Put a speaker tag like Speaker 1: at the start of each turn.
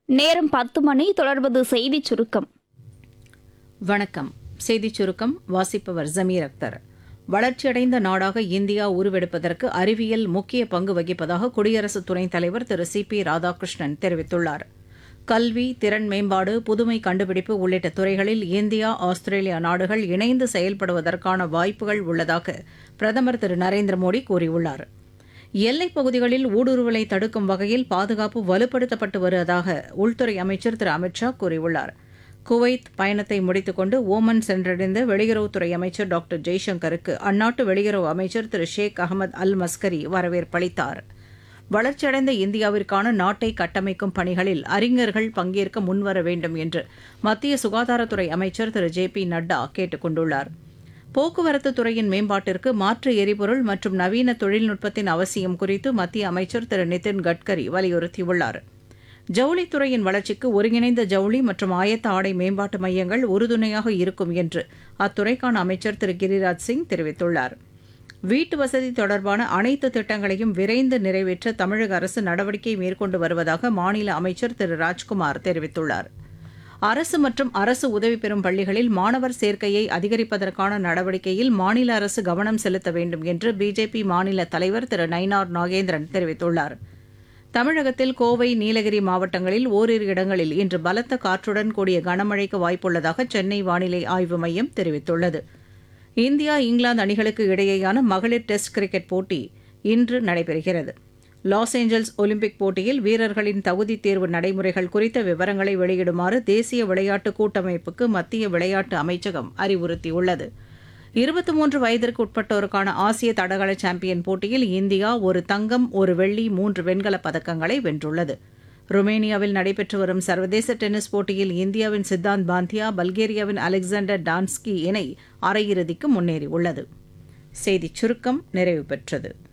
Speaker 1: நேரம் பத்து மணி தொடர்வது செய்திச் சுருக்கம்
Speaker 2: வணக்கம் செய்திச் சுருக்கம் வாசிப்பவர் ஜமீர் அக்தர் வளர்ச்சியடைந்த நாடாக இந்தியா உருவெடுப்பதற்கு அறிவியல் முக்கிய பங்கு வகிப்பதாக குடியரசு துணைத் தலைவர் திரு சி பி ராதாகிருஷ்ணன் தெரிவித்துள்ளார் கல்வி திறன் மேம்பாடு புதுமை கண்டுபிடிப்பு உள்ளிட்ட துறைகளில் இந்தியா ஆஸ்திரேலியா நாடுகள் இணைந்து செயல்படுவதற்கான வாய்ப்புகள் உள்ளதாக பிரதமர் திரு நரேந்திர மோடி கூறியுள்ளார் எல்லைப் பகுதிகளில் ஊடுருவலை தடுக்கும் வகையில் பாதுகாப்பு வலுப்படுத்தப்பட்டு வருவதாக உள்துறை அமைச்சர் திரு அமித் ஷா கூறியுள்ளார் குவைத் பயணத்தை முடித்துக்கொண்டு ஓமன் சென்றடைந்த வெளியுறவுத்துறை அமைச்சர் டாக்டர் ஜெய்சங்கருக்கு அந்நாட்டு வெளியுறவு அமைச்சர் திரு ஷேக் அகமது அல் மஸ்கரி வரவேற்பளித்தார் வளர்ச்சியடைந்த இந்தியாவிற்கான நாட்டை கட்டமைக்கும் பணிகளில் அறிஞர்கள் பங்கேற்க முன்வர வேண்டும் என்று மத்திய சுகாதாரத்துறை அமைச்சர் திரு ஜே பி நட்டா கேட்டுக் கொண்டுள்ளார் போக்குவரத்து துறையின் மேம்பாட்டிற்கு மாற்று எரிபொருள் மற்றும் நவீன தொழில்நுட்பத்தின் அவசியம் குறித்து மத்திய அமைச்சர் திரு நிதின் கட்கரி வலியுறுத்தியுள்ளார் ஜவுளித்துறையின் வளர்ச்சிக்கு ஒருங்கிணைந்த ஜவுளி மற்றும் ஆயத்த ஆடை மேம்பாட்டு மையங்கள் உறுதுணையாக இருக்கும் என்று அத்துறைக்கான அமைச்சர் திரு கிரிராஜ் சிங் தெரிவித்துள்ளார் வீட்டு வசதி தொடர்பான அனைத்து திட்டங்களையும் விரைந்து நிறைவேற்ற தமிழக அரசு நடவடிக்கை மேற்கொண்டு வருவதாக மாநில அமைச்சர் திரு ராஜ்குமார் தெரிவித்துள்ளார் அரசு மற்றும் அரசு உதவி பெறும் பள்ளிகளில் மாணவர் சேர்க்கையை அதிகரிப்பதற்கான நடவடிக்கையில் மாநில அரசு கவனம் செலுத்த வேண்டும் என்று பிஜேபி மாநில தலைவர் திரு நயினார் நாகேந்திரன் தெரிவித்துள்ளார் தமிழகத்தில் கோவை நீலகிரி மாவட்டங்களில் ஓரிரு இடங்களில் இன்று பலத்த காற்றுடன் கூடிய கனமழைக்கு வாய்ப்புள்ளதாக சென்னை வானிலை ஆய்வு மையம் தெரிவித்துள்ளது இந்தியா இங்கிலாந்து அணிகளுக்கு இடையேயான மகளிர் டெஸ்ட் கிரிக்கெட் போட்டி இன்று நடைபெறுகிறது லாஸ் ஏஞ்சல்ஸ் ஒலிம்பிக் போட்டியில் வீரர்களின் தகுதித் தேர்வு நடைமுறைகள் குறித்த விவரங்களை வெளியிடுமாறு தேசிய விளையாட்டு கூட்டமைப்புக்கு மத்திய விளையாட்டு அமைச்சகம் அறிவுறுத்தியுள்ளது இருபத்தி மூன்று வயதிற்கு உட்பட்டோருக்கான ஆசிய தடகள சாம்பியன் போட்டியில் இந்தியா ஒரு தங்கம் ஒரு வெள்ளி மூன்று வெண்கலப் பதக்கங்களை வென்றுள்ளது ருமேனியாவில் நடைபெற்று வரும் சர்வதேச டென்னிஸ் போட்டியில் இந்தியாவின் சித்தாந்த் பாந்தியா பல்கேரியாவின் அலெக்சாண்டர் டான்ஸ்கி இணை அரையிறுதிக்கு முன்னேறியுள்ளது செய்திச் சுருக்கம் நிறைவு பெற்றது